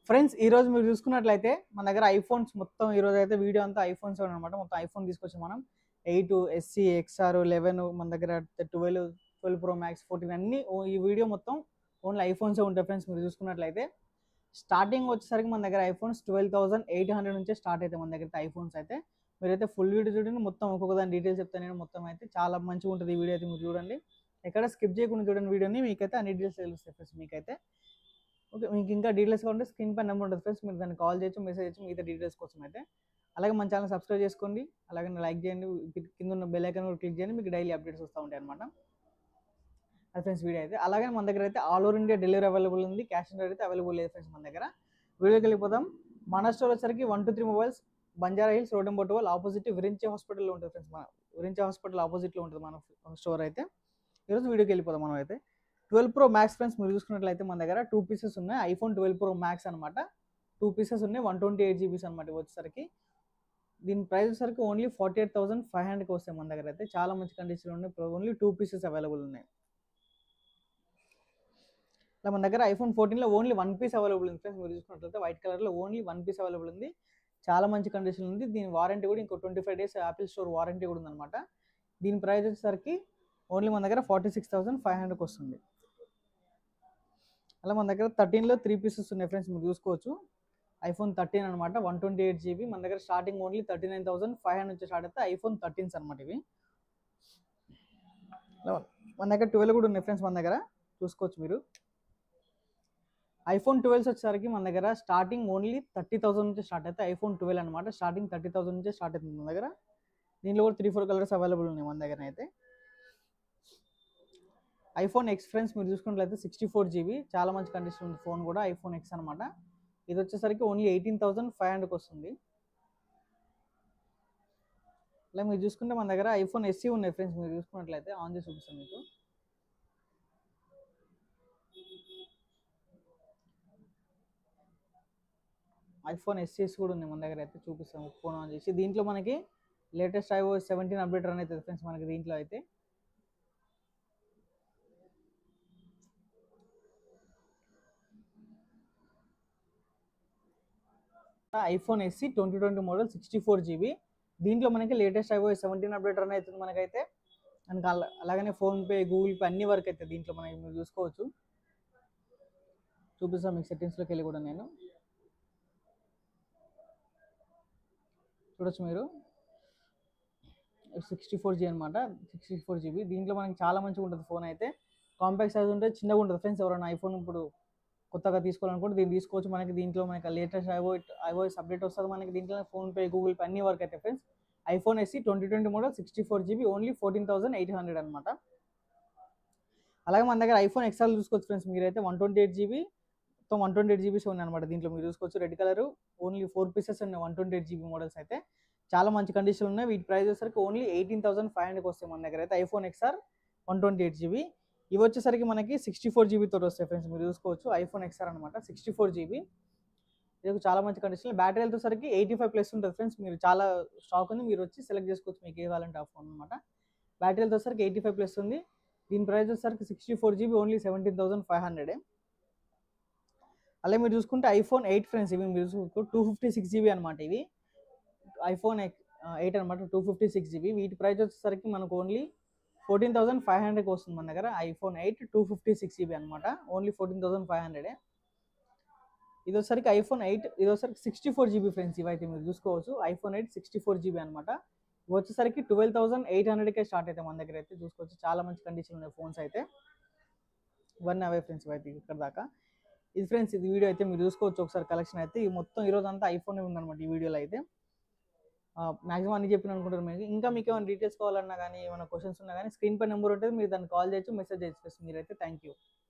friends ఈ రోజు మీరు చూసుకున్నట్లయితే మన దగ్గర ఐఫోన్స్ మొత్తం ఈ రోజు అయితే వీడియో అంతా ఐఫోన్స్ అనమాట మొత్తం ఐఫోన్ తీసుకొచ్చి మనం ఎయిట్ ఎస్సీ ఎక్స్ఆర్ లెవెన్ మన దగ్గర twelve twelve pro max fourteen అన్ని ఓ- ఈ వీడియో మొత్తం ఓన్లీ ఐఫోన్స్ ఉంటాయి ఫ్రెండ్స్ మీరు చూసుకున్నట్లయితే స్టార్టింగ్ వచ్చేసరికి మన దగ్గర iPhones twelve thousand eight hundred నుంచే స్టార్ట్ అవుతాయి మన దగ్గర ఐఫోన్స్ అయితే మీరైతే ఫుల్ వీడియో చూడండి మొత్తం ఒక్కొక్క దాని డీటెయిల్స్ చెప్తాను నేను మొత్తం అయితే చాలా మంచిగా ఉంటుంది ఈ వీడియో అయితే మీరు చూడండి ఎక్కడ స్కిప్ చేయకుండా చూడండి వీడియోని మీకైతే అన్ని డీటెయిల్స్ తెలుస్తాయి ఫ్రెండ్స్ మీకైతే ఓకే మీకు ఇంకా డీటెయిల్స్ కావాలంటే స్క్రీన్ పై నెంబర్ ఉంటుంది ఫ్రెండ్స్ మీరు దాన్ని కాల్ చేయొచ్చు మెసేజ్ చేయొచ్చు మిగతా డీటెయిల్స్ కోసం అయితే అలాగే మన ఛానల్ సబ్స్క్రైబ్ చేసుకోండి అలాగే లైక్ చేయండి కి- కింద ఉన్న బెల్ ఐకాన్ కూడా క్లిక్ చేయండి మీకు డైలీ అప్డేట్స్ వస్తూ ఉంటాయి అనమాట అది ఫ్రెండ్స్ వీడియో అయితే అలాగే మన దగ్గర అయితే all over India delivery available ఉంది క్యాష్ ఆన్ డెలివరీ అయితే అవైలబుల్ లేదు ఫ్రెండ్స్ మన దగ్గర వీడియోకి వెళ్ళిపోదాం మన స్టోర్ వచ్చరికి one two three mobiles Banjara Hills road number twelve opposite Virinchi హాస్పిటల్లో ఉంటుంది ఫ్రెండ్స్ మన విరించి హాస్పిటల్ ఆపోజిట్లో ఉంటుంది మన స్టోర్ అయితే ఈరోజు వీడియోకి వెళ్ళిపోదాం మనం అయితే ట్వెల్వ్ ప్రో మ్యాక్స్ ఫ్రెండ్స్ మీరు చూసుకున్నట్లయితే మన దగ్గర టూ పీసెస్ ఉన్నాయి ఐఫోన్ ట్వెల్వ్ ప్రో మ్యాక్స్ అనమాట టూ పీసెస్ ఉన్నాయి వన్ ట్వంటీ ఎయిట్ జీబీస్ అనమాట ఇవి వచ్చేసరికి దీని ప్రైస్ వచ్చేసరికి only forty eight thousand five హండ్రెడ్కి వస్తాయి మన దగ్గర అయితే చాలా మంచి కండిషన్ ఉన్నాయి ఓన్లీ టూ పీసెస్ అవైలబుల్ ఉన్నాయి ఇలా మన దగ్గర ఐఫోన్ ఫోర్టీన్లో ఓన్లీ వన్ పీస్ అవైలబుల్ ఉంది ఫ్రెండ్స్ మీరు చూసుకున్నట్లయితే వైట్ కలర్లో ఓన్లీ వన్ పీస్ అవైలబుల్ ఉంది చాలా మంచి కండిషన్ ఉంది దీని వారంటీ కూడా ఇంకో twenty five days Apple store warranty కూడా ఉందన్నమాట దీని ప్రైస్ వచ్చేసరికి ఓన్లీ మన దగ్గర ఫార్టీ సిక్స్ థౌసండ్ ఫైవ్ హండ్రెడ్కి వస్తుంది అలా మన దగ్గర థర్టీన్లో త్రీ పీసెస్ ఉన్నాయి ఫ్రెండ్స్ మీరు చూసుకోవచ్చు ఐఫోన్ థర్టీన్ అనమాట వన్ ట్వంటీ ఎయిట్ జీబీ మన దగ్గర starting only thirty nine thousand five hundred నుంచి స్టార్ట్ అయితే ఐఫోన్ థర్టీన్స్ అనమాట ఇవి ఇలా మన దగ్గర ట్వెల్వ్ కూడా ఉన్నాయి ఫ్రెండ్స్ మన దగ్గర చూసుకోవచ్చు మీరు ఐఫోన్ ట్వెల్వ్స్ వచ్చేసరికి మన దగ్గర స్టార్టింగ్ ఓన్లీ థర్టీ థౌసండ్ నుంచి స్టార్ట్ అయితే ఐఫోన్ ట్వెల్వ్ అనమాట స్టార్టింగ్ థర్టీ థౌసండ్ నుంచి స్టార్ట్ అవుతుంది మన దగ్గర దీనిలో కూడా త్రీ ఫోర్ కలర్స్ అవైలబుల్ ఉన్నాయి మన దగ్గర అయితే ఐఫోన్ ఎక్స్ ఫ్రెండ్స్ మీరు చూసుకున్నట్లయితే సిక్స్టీ ఫోర్ జీబీ చాలా మంచి కండిషన్ ఉంది ఫోన్ కూడా ఐఫోన్ ఎక్స్ అనమాట ఇది వచ్చేసరికి ఓన్లీ ఎయిటీన్ థౌసండ్ ఫైవ్ హండ్రెడ్కి వస్తుంది ఇలా మీరు చూసుకుంటే మన దగ్గర ఐఫోన్ ఎస్సీ ఉన్నాయి ఫ్రెండ్స్ మీరు చూసుకున్నట్లయితే ఆన్ చేసి చూపిస్తాను మీకు ఐఫోన్ ఎస్సీస్ కూడా ఉన్నాయి మన దగ్గర అయితే చూపిస్తాం ఫోన్ ఆన్ చేసి దీంట్లో మనకి latest iOS seventeen update run అవుతుంది ఫ్రెండ్స్ మనకి దీంట్లో అయితే iPhone SE twenty twenty model sixty four GB దీంట్లో మనకి latest iOS seventeen update run అవుతుంది మనకైతే మనకి అలా అలాగనే ఫోన్పే గూగుల్ పే అన్ని వర్క్ అవుతుంది దీంట్లో మనకి మీరు చూసుకోవచ్చు చూపిస్తాను మీకు సెట్టింగ్స్లోకి వెళ్ళి కూడా నేను చూడొచ్చు మీరు సిక్స్టీ ఫోర్ జీ అనమాట సిక్స్టీ ఫోర్ జీబీ దీంట్లో మనకి చాలా మంచిగా ఉంటుంది ఫోన్ అయితే కాంపాక్ట్ సైజ్ ఉంటే చిన్నగా ఉంటుంది ఫ్రెండ్స్ ఎవరైనా ఐఫోన్ ఇప్పుడు కొత్తగా తీసుకోవాలనుకుంటే దీన్ని తీసుకోవచ్చు మనకి దీంట్లో మనకి లేటెస్ట్ ఐఓ ఐఓఎస్ అప్డేట్ వస్తుంది మనకి దీంట్లో ఫోన్పే గూగుల్ పే అన్ని వర్క్ అయితే friends iPhone SE twenty twenty model sixty four GB only fourteen thousand eight hundred అనమాట అలాగే మన దగ్గర ఐఫోన్ ఎక్స్ఆర్ చూసుకోవచ్చు ఫ్రెండ్స్ మీరైతే వన్ ట్వంటీ ఎయిట్ జీబీ మొత్తం వన్ ట్వంటీ ఎయిట్ జీబీస్ ఉన్నాయి అనమాట దీంట్లో మీరు చూసుకోవచ్చు red colour only four pieces ఉన్నాయి one twenty eight GB models అయితే చాలా మంచి కండిషన్ ఉన్నాయి వీటి ప్రైస్ వచ్చేసరికి ఓన్లీ ఎయిటీన్ థౌసండ్ ఫైవ్ హండ్రెడ్కి వస్తాయి మన దగ్గర అయితే iPhone XR one twenty eight GB ఇవి వచ్చేసరికి మనకి సిక్స్టీ ఫోర్ జీబీ తోటి వస్తాయి ఫ్రెండ్స్ మీరు చూసుకోవచ్చు ఐఫోన్ ఎక్స్ఆర్ అనమాట సిక్స్టీ ఫోర్ జీబీ ఇది చాలా మంచి కండిషన్ బ్యాటరీ వెళ్తే సరికి ఎయిటీ ఫైవ్ ప్లస్ ఉంటుంది ఫ్రెండ్స్ మీరు చాలా స్టాక్ ఉంది మీరు వచ్చి సెలెక్ట్ చేసుకోవచ్చు మీకు ఏ కావాలంటే ఆ ఫోన్ అనమాట బ్యాటరీ వెళ్తే సరికి ఎయిటీ ఫైవ్ ప్లస్ ఉంది దీని ప్రైస్ వచ్చేసరికి sixty four GB only seventeen thousand five హండ్రెడే అలాగే మీరు చూసుకుంటే ఐఫోన్ ఎయిట్ ఫ్రెండ్స్ ఇవి మీరు చూసుకో టూ ఫిఫ్టీ సిక్స్ జీబీ అనమాట ఇవి ఐఫోన్ ఎయిట్ అనమాట టూ ఫిఫ్టీ సిక్స్ జీబీ వీటి ప్రైస్ వచ్చేసరికి మనకు ఓన్లీ ఫోర్టీన్ థౌసండ్ ఫైవ్ హండ్రెడ్కి వస్తుంది మన దగ్గర iPhone eight two fifty six GB అనమాట ఓన్లీ ఫోర్టీన్ థౌసండ్ ఫైవ్ హండ్రెడే ఇది వచ్చరికి ఐఫోన్ ఎయిట్ ఇది వచ్చరికి సిక్స్టీ ఫోర్ జీబీ ఫ్రెండ్స్ ఇవైతే మీరు చూసుకోవచ్చు iPhone eight sixty four GB అనమాట ఇవి వచ్చేసరికి ట్వెల్వ్ థౌసండ్ ఎయిట్ హండ్రెడ్కే స్టార్ట్ అయితే మన దగ్గర అయితే చూసుకోవచ్చు చాలా మంచి కండిషన్ ఉన్నాయి ఫోన్స్ అయితే ఇవన్నీ అవే ఫ్రెండ్స్ ఇవైతే ఇక్కడ దాకా ఇది ఫ్రెండ్స్ ఇది వీడియో అయితే మీరు చూసుకోవచ్చు ఒకసారి కలెక్షన్ అయితే ఈ మొత్తం ఈరోజు అంతా ఐఫోన్ ఉందన్నమాట ఈ వీడియోలో అయితే మాక్సిమం అన్ని చెప్పిన అనుకుంటారు మీకు ఇంకా మీకు ఏమైనా డీటెయిల్స్ కావాలన్నా కానీ ఏమైనా క్వశ్చన్స్ ఉన్నా కానీ స్క్రీన్ పై నెంబర్ ఉంటుంది మీరు దాన్ని కాల్ చేయొచ్చు మెసేజ్ చేయొచ్చు మీరైతే థ్యాంక్ యూ